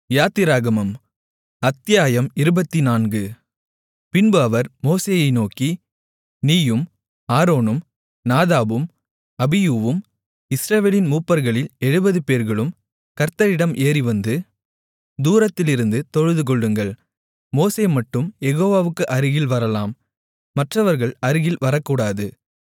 யாத்திராகமம் அத்தியாயம் இருபத்துநான்கு பின்பு அவர் மோசேயை நோக்கி நீயும் ஆரோனும் நாதாபும் அபியூவும் இஸ்ரவேலின் மூப்பர்களில் எழுபதுபேர்களும் கர்த்தரிடம் ஏறிவந்து தூரத்திலிருந்து தொழுதுகொள்ளுங்கள் மோசே மட்டும் யெகோவாவுக்கு அருகில் வரலாம் மற்றவர்கள் அருகில் வரக்கூடாது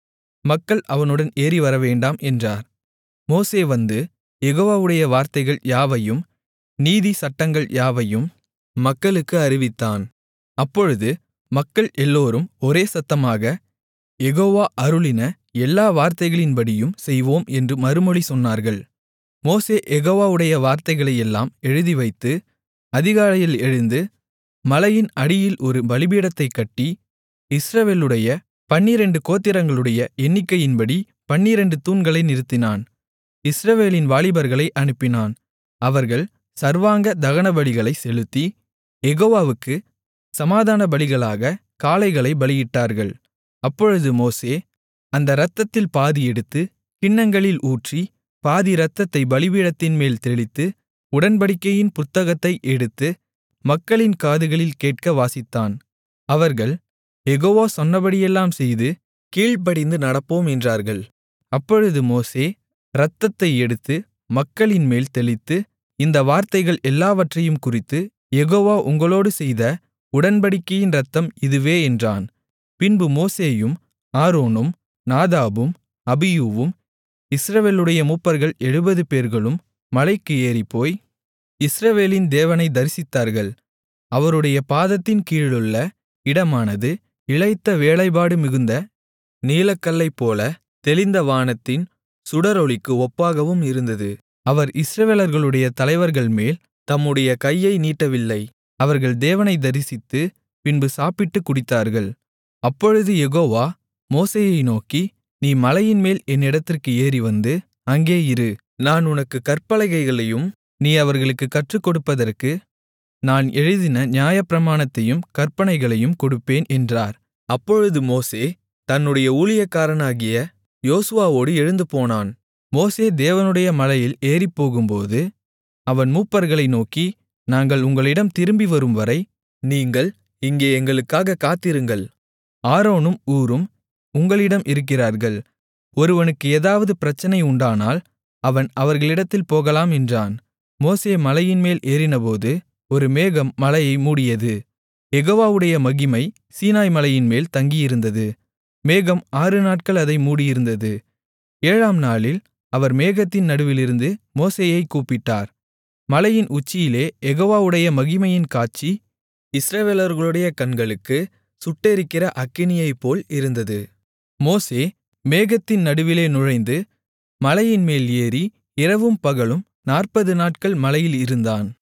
மக்கள் அவனுடன் ஏறி வரவேண்டாம் என்றார் மோசே வந்து யெகோவாவுடைய வார்த்தைகள் யாவையும் நீதி சட்டங்கள் யாவையும் மக்களுக்கு அறிவித்தான் அப்பொழுது மக்கள் எல்லோரும் ஒரே சத்தமாக யெகோவா அருளின எல்லா வார்த்தைகளின்படியும் செய்வோம் என்று மறுமொழி சொன்னார்கள் மோசே யெகோவாவுடைய வார்த்தைகளையெல்லாம் எழுதிவைத்து அதிகாலையில் எழுந்து மலையின் அடியில் ஒரு பலிபீடத்தைக் கட்டி இஸ்ரவேலுடைய பன்னிரண்டு கோத்திரங்களுடைய எண்ணிக்கையின்படி பன்னிரண்டு தூண்களை நிறுத்தினான் இஸ்ரவேலின் வாலிபர்களை அனுப்பினான் அவர்கள் சர்வாங்க தகனபலிகளைச் செலுத்தி யெகோவாவுக்கு சமாதானபலிகளாக காளைகளைப் பலியிட்டார்கள் அப்பொழுது மோசே அந்த இரத்தத்தில் பாதி எடுத்து கிண்ணங்களில் ஊற்றி பாதி இரத்தத்தைப் பலிபீடத்தின்மேல் தெளித்து உடன்படிக்கையின் புத்தகத்தை எடுத்து மக்களின் காதுகளில் கேட்க வாசித்தான் அவர்கள் யெகோவா சொன்னபடியெல்லாம் செய்து கீழ்ப்படிந்து நடப்போம் என்றார்கள் அப்பொழுது மோசே இரத்தத்தை எடுத்து மக்களின்மேல் தெளித்து இந்த வார்த்தைகள் எல்லாவற்றையும் குறித்து யெகோவா உங்களோடு செய்த உடன்படிக்கையின் இரத்தம் இதுவே என்றான் பின்பு மோசேயும் ஆரோனும் நாதாபும் அபியூவும் இஸ்ரவேலுடைய மூப்பர்கள் எழுபதுபேர்களும் மலைக்கு ஏறிப்போய் இஸ்ரவேலின் தேவனை தரிசித்தார்கள் அவருடைய பாதத்தின் கீழுள்ள இடமானது இளைத்த வேலைப்பாடு மிகுந்த நீலக்கல்லைப்போல தெளிந்த வானத்தின் சுடரொளிக்கு ஒப்பாகவும் இருந்தது அவர் இஸ்ரவேலர்களுடைய தலைவர்கள்மேல் தம்முடைய கையை நீட்டவில்லை அவர்கள் தேவனை தரிசித்து பின்பு சாப்பிட்டுக் குடித்தார்கள் அப்பொழுது யெகோவா மோசேயை நோக்கி நீ மலையின்மேல் என்னிடத்திற்கு ஏறிவந்து அங்கே இரு நான் உனக்குக் கற்பலகைகளையும் நீ அவர்களுக்குக் கற்றுக்கொடுப்பதற்கு நான் எழுதின நியாயப்பிரமாணத்தையும் கற்பனைகளையும் கொடுப்பேன் என்றார் அப்பொழுது மோசே தன்னுடைய ஊழியக்காரனாகிய யோசுவாவோடு எழுந்துபோனான் மோசே தேவனுடைய மலையில் ஏறிப்போகும்போது அவன் மூப்பர்களை நோக்கி நாங்கள் உங்களிடம் திரும்பி வரும்வரை நீங்கள் இங்கே எங்களுக்காகக் காத்திருங்கள் ஆரோனும் ஊரும் உங்களிடம் இருக்கிறார்கள் ஒருவனுக்கு ஏதாவது பிரச்சனை உண்டானால் அவன் அவர்களிடத்தில் போகலாம் என்றான் மோசே மலையின்மேல் ஏறினபோது ஒரு மேகம் மலையை மூடியது யெகோவாவுடைய மகிமை சீனாய் மலையின்மேல் தங்கியிருந்தது மேகம் ஆறு நாட்கள் அதை மூடியிருந்தது ஏழாம் நாளில் அவர் மேகத்தின் நடுவிலிருந்து மோசேயைக் கூப்பிட்டார் மலையின் உச்சியிலே யெகோவாவுடைய மகிமையின் காட்சி இஸ்ரவேலர்களுடைய கண்களுக்கு சுட்டெரிக்கிற அக்கினியைப்போல் இருந்தது மோசே மேகத்தின் நடுவிலே நுழைந்து மலையின்மேல் ஏறி இரவும் பகலும் நாற்பது நாட்கள் மலையில் இருந்தான்